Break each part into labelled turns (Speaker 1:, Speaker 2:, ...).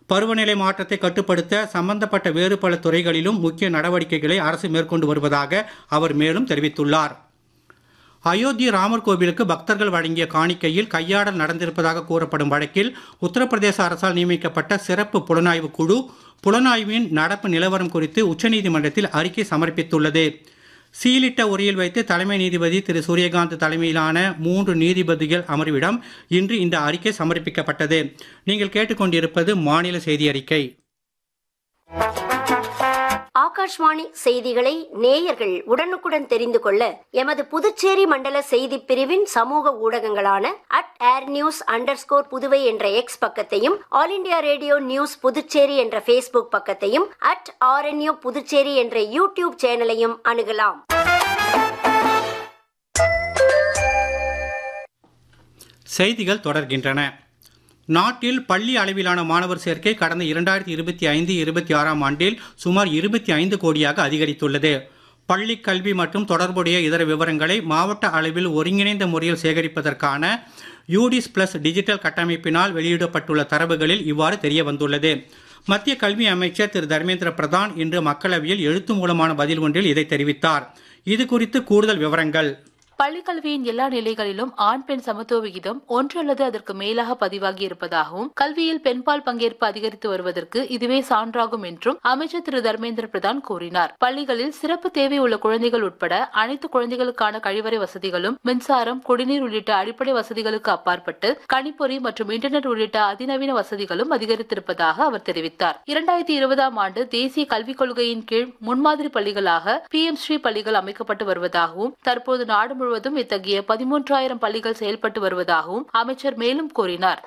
Speaker 1: பருவநிலை மாற்றத்தை கட்டுப்படுத்த சம்பந்தப்பட்ட வேறு பல துறைகளிலும் முக்கிய நடவடிக்கைகளை அரசு மேற்கொண்டு வருவதாக அவர் மேலும் தெரிவித்துள்ளார் அயோத்தி ராமர் கோவிலுக்கு பக்தர்கள் வழங்கிய காணிக்கையில் கையாடல் நடந்திருப்பதாக கூறப்படும் வழக்கில் உத்தரப்பிரதேச அரசால் நியமிக்கப்பட்ட சிறப்பு புலனாய்வு குழு புலனாய்வின் நடப்பு நிலவரம் குறித்து உச்சநீதிமன்றத்தில் அறிக்கை சமர்ப்பித்துள்ளது சீலிட்ட உரையில் வைத்து தலைமை நீதிபதி திரு சூரியகாந்த் தலைமையிலான மூன்று நீதிபதிகள் அமர்விடம் இன்று இந்த அறிக்கை சமர்ப்பிக்கப்பட்டது நீங்கள் கேட்டுக்கொண்டிருப்பது மாநில செய்தி அறிக்கை
Speaker 2: ஆகாஷ்வாணி செய்திகளை நேயர்கள் உடனுக்குடன் தெரிந்து கொள்ள எமது புதுச்சேரி மண்டல செய்தி பிரிவின் சமூக ஊடகங்களான at air news under Puduvai என்ற எக்ஸ் பக்கத்தையும் All India Radio News Puducherry என்ற ஃபேஸ்புக் பக்கத்தையும் அட் ஆர்என்யூ புதுச்சேரி என்ற யூடியூப் சேனலையும் அணுகலாம்
Speaker 1: செய்திகள் தொடர்கின்றன நாட்டில் பள்ளி அளவிலான மாணவர் சேர்க்கை கடந்த இரண்டாயிரத்தி இருபத்தி ஐந்து இருபத்தி ஆறாம் ஆண்டில் சுமார் இருபத்தி ஐந்து கோடியாக அதிகரித்துள்ளது பள்ளி கல்வி மற்றும் தொடர்புடைய இதர விவரங்களை மாவட்ட அளவில் ஒருங்கிணைந்த முறையில் சேகரிப்பதற்கான யூடிஸ் பிளஸ் டிஜிட்டல் கட்டமைப்பினால் வெளியிடப்பட்டுள்ள தரவுகளில் இவ்வாறு தெரிய வந்துள்ளது மத்திய கல்வி அமைச்சர் திரு தர்மேந்திர பிரதான் இன்று மக்களவையில் எழுத்து மூலமான பதில் ஒன்றில் இதை தெரிவித்தார் இது குறித்து கூடுதல் விவரங்கள்
Speaker 3: பள்ளிக்கல்வியின் எல்லா நிலைகளிலும் ஆண் பெண் சமத்துவ விகிதம் ஒன்று அல்லது அதற்கு மேலாக பதிவாகி இருப்பதாகவும் கல்வியில் பெண்பால் பங்கேற்பு அதிகரித்து வருவதற்கு இதுவே சான்றாகும் என்றும் அமைச்சர் திரு தர்மேந்திர பிரதான் கூறினார் பள்ளிகளில் சிறப்பு தேவை உள்ள குழந்தைகள் உட்பட அனைத்து குழந்தைகளுக்கான கழிவறை வசதிகளும் மின்சாரம் குடிநீர் உள்ளிட்ட அடிப்படை வசதிகளுக்கு அப்பாற்பட்டு கணிப்பொறி மற்றும் இன்டர்நெட் உள்ளிட்ட அதிநவீன வசதிகளும் அதிகரித்திருப்பதாக அவர் தெரிவித்தார் இரண்டாயிரத்தி இருபதாம் ஆண்டு தேசிய கல்விக் கொள்கையின் கீழ் முன்மாதிரி பள்ளிகளாக பி எம் ஸ்ரீ பள்ளிகள் அமைக்கப்பட்டு வருவதாகவும் தற்போது நாடு முழுவதும் இத்தகைய பதிமூன்றாயிரம் பள்ளிகள் செயல்பட்டு வருவதாகவும் அமைச்சர் மேலும் கூறினார்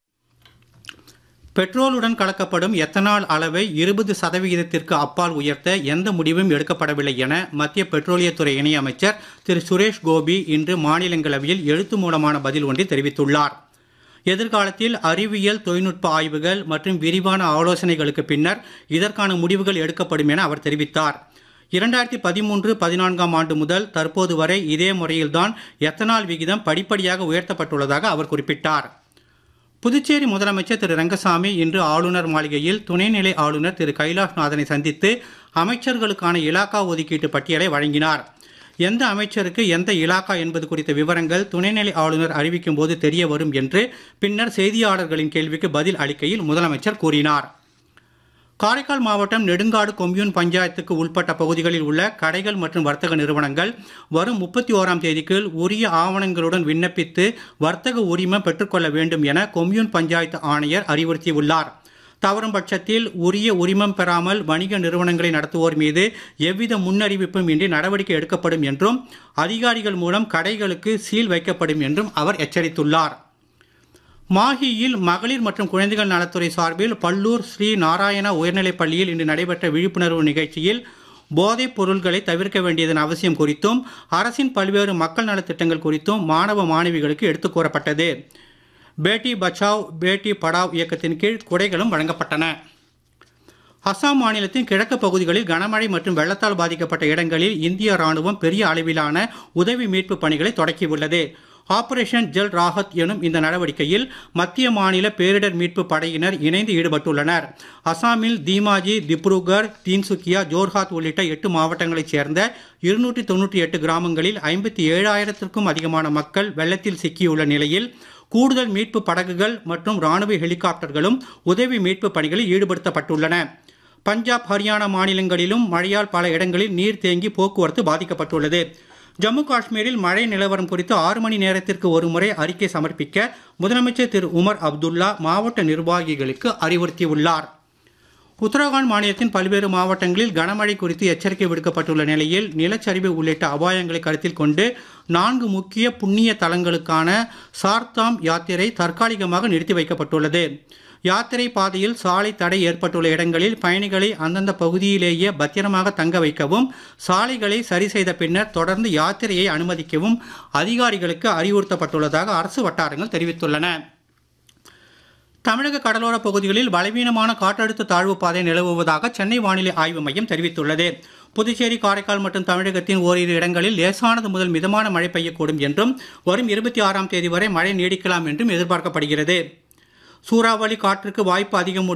Speaker 1: பெட்ரோலுடன் கலக்கப்படும் எத்தனால் அளவை இருபது சதவிகிதத்திற்கு அப்பால் உயர்த்த எந்த முடிவும் எடுக்கப்படவில்லை என மத்திய பெட்ரோலியத்துறை இணையமைச்சர் திரு சுரேஷ் கோபி இன்று மாநிலங்களவையில் எழுத்து மூலமான பதில் ஒன்றை தெரிவித்துள்ளார் எதிர்காலத்தில் அறிவியல் தொழில்நுட்ப ஆய்வுகள் மற்றும் விரிவான ஆலோசனைகளுக்கு பின்னர் இதற்கான முடிவுகள் எடுக்கப்படும் என அவர் தெரிவித்தார் இரண்டாயிரத்தி பதிமூன்று பதினான்காம் ஆண்டு முதல் தற்போது வரை இதே முறையில்தான் எத்தனால் விகிதம் படிப்படியாக உயர்த்தப்பட்டுள்ளதாக அவர் குறிப்பிட்டார் புதுச்சேரி முதலமைச்சர் திரு ரங்கசாமி இன்று ஆளுநர் மாளிகையில் துணைநிலை ஆளுநர் திரு கைலாஷ்நாதனை சந்தித்து அமைச்சர்களுக்கான இலாக்கா ஒதுக்கீட்டு பட்டியலை வழங்கினார் எந்த அமைச்சருக்கு எந்த இலாக்கா என்பது குறித்த விவரங்கள் துணைநிலை ஆளுநர் அறிவிக்கும் போது தெரிய வரும் என்று பின்னர் செய்தியாளர்களின் கேள்விக்கு பதில் அளிக்கையில் முதலமைச்சர் கூறினார் காரைக்கால் மாவட்டம் நெடுங்காடு கொம்யூன் பஞ்சாயத்துக்கு உட்பட்ட பகுதிகளில் உள்ள கடைகள் மற்றும் வர்த்தக நிறுவனங்கள் வரும் முப்பத்தி ஓராம் தேதிக்கு உரிய ஆவணங்களுடன் விண்ணப்பித்து வர்த்தக உரிமம் பெற்றுக்கொள்ள வேண்டும் என கொம்யூன் பஞ்சாயத்து ஆணையர் அறிவுறுத்தியுள்ளார் தவறும் பட்சத்தில் உரிய உரிமம் பெறாமல் வணிக நிறுவனங்களை நடத்துவோர் மீது எவ்வித முன்னறிவிப்பும் இன்றி நடவடிக்கை எடுக்கப்படும் என்றும் அதிகாரிகள் மூலம் கடைகளுக்கு சீல் வைக்கப்படும் என்றும் அவர் எச்சரித்துள்ளார் மாஹியில் மகளிர் மற்றும் குழந்தைகள் நலத்துறை சார்பில் பல்லூர் ஸ்ரீ நாராயணா உயர்நிலைப் பள்ளியில் இன்று நடைபெற்ற விழிப்புணர்வு நிகழ்ச்சியில் போதைப் பொருள்களை தவிர்க்க வேண்டியதன் அவசியம் குறித்தும் அரசின் பல்வேறு மக்கள் நலத்திட்டங்கள் குறித்தும் மாணவ மாணவிகளுக்கு எடுத்துக் கூறப்பட்டது பேட்டி பச்சாவ் பேட்டி படாவ் இயக்கத்தின் கீழ் குடைகளும் வழங்கப்பட்டன அசாம் மாநிலத்தின் கிழக்கு பகுதிகளில் கனமழை மற்றும் வெள்ளத்தால் பாதிக்கப்பட்ட இடங்களில் இந்திய ராணுவம் பெரிய அளவிலான உதவி மீட்பு பணிகளை தொடக்கியுள்ளது ஆபரேஷன் ஜல் ராஹத் எனும் இந்த நடவடிக்கையில் மத்திய மாநில பேரிடர் மீட்பு படையினர் இணைந்து ஈடுபட்டுள்ளனர் அசாமில் தீமாஜி திப்ருகர் தீன்சுக்கியா ஜோர்ஹாத் உள்ளிட்ட எட்டு மாவட்டங்களைச் சேர்ந்த இருநூற்றி தொன்னூற்றி எட்டு கிராமங்களில் ஐம்பத்தி ஏழாயிரத்திற்கும் அதிகமான மக்கள் வெள்ளத்தில் சிக்கியுள்ள நிலையில் கூடுதல் மீட்பு படகுகள் மற்றும் ராணுவ ஹெலிகாப்டர்களும் உதவி மீட்பு பணிகளில் ஈடுபடுத்தப்பட்டுள்ளன பஞ்சாப் ஹரியானா மாநிலங்களிலும் மழையால் பல இடங்களில் நீர் தேங்கி போக்குவரத்து பாதிக்கப்பட்டுள்ளது ஜம்மு காஷ்மீரில் மழை நிலவரம் குறித்து ஆறு மணி நேரத்திற்கு ஒருமுறை அறிக்கை சமர்ப்பிக்க முதலமைச்சர் திரு உமர் அப்துல்லா மாவட்ட நிர்வாகிகளுக்கு அறிவுறுத்தியுள்ளார் உத்தரகாண்ட் மாநிலத்தின் பல்வேறு மாவட்டங்களில் கனமழை குறித்து எச்சரிக்கை விடுக்கப்பட்டுள்ள நிலையில் நிலச்சரிவு உள்ளிட்ட அபாயங்களை கருத்தில் கொண்டு நான்கு முக்கிய புண்ணிய தலங்களுக்கான சார்தாம் யாத்திரை தற்காலிகமாக நிறுத்தி வைக்கப்பட்டுள்ளது யாத்திரை பாதையில் சாலை தடை ஏற்பட்டுள்ள இடங்களில் பயணிகளை அந்தந்த பகுதியிலேயே பத்திரமாக தங்க வைக்கவும் சாலைகளை சரி செய்த பின்னர் தொடர்ந்து யாத்திரையை அனுமதிக்கவும் அதிகாரிகளுக்கு அறிவுறுத்தப்பட்டுள்ளதாக அரசு வட்டாரங்கள் தெரிவித்துள்ளன தமிழக கடலோர பகுதிகளில் பலவீனமான காற்றழுத்த தாழ்வு பாதை நிலவுவதாக சென்னை வானிலை ஆய்வு மையம் தெரிவித்துள்ளது புதுச்சேரி காரைக்கால் மற்றும் தமிழகத்தின் ஓரிரு இடங்களில் லேசானது முதல் மிதமான மழை பெய்யக்கூடும் என்றும் வரும் இருபத்தி ஆறாம் தேதி வரை மழை நீடிக்கலாம் என்றும் எதிர்பார்க்கப்படுகிறது சூறாவளி காற்றுக்கு வாய்ப்பு அதிகம்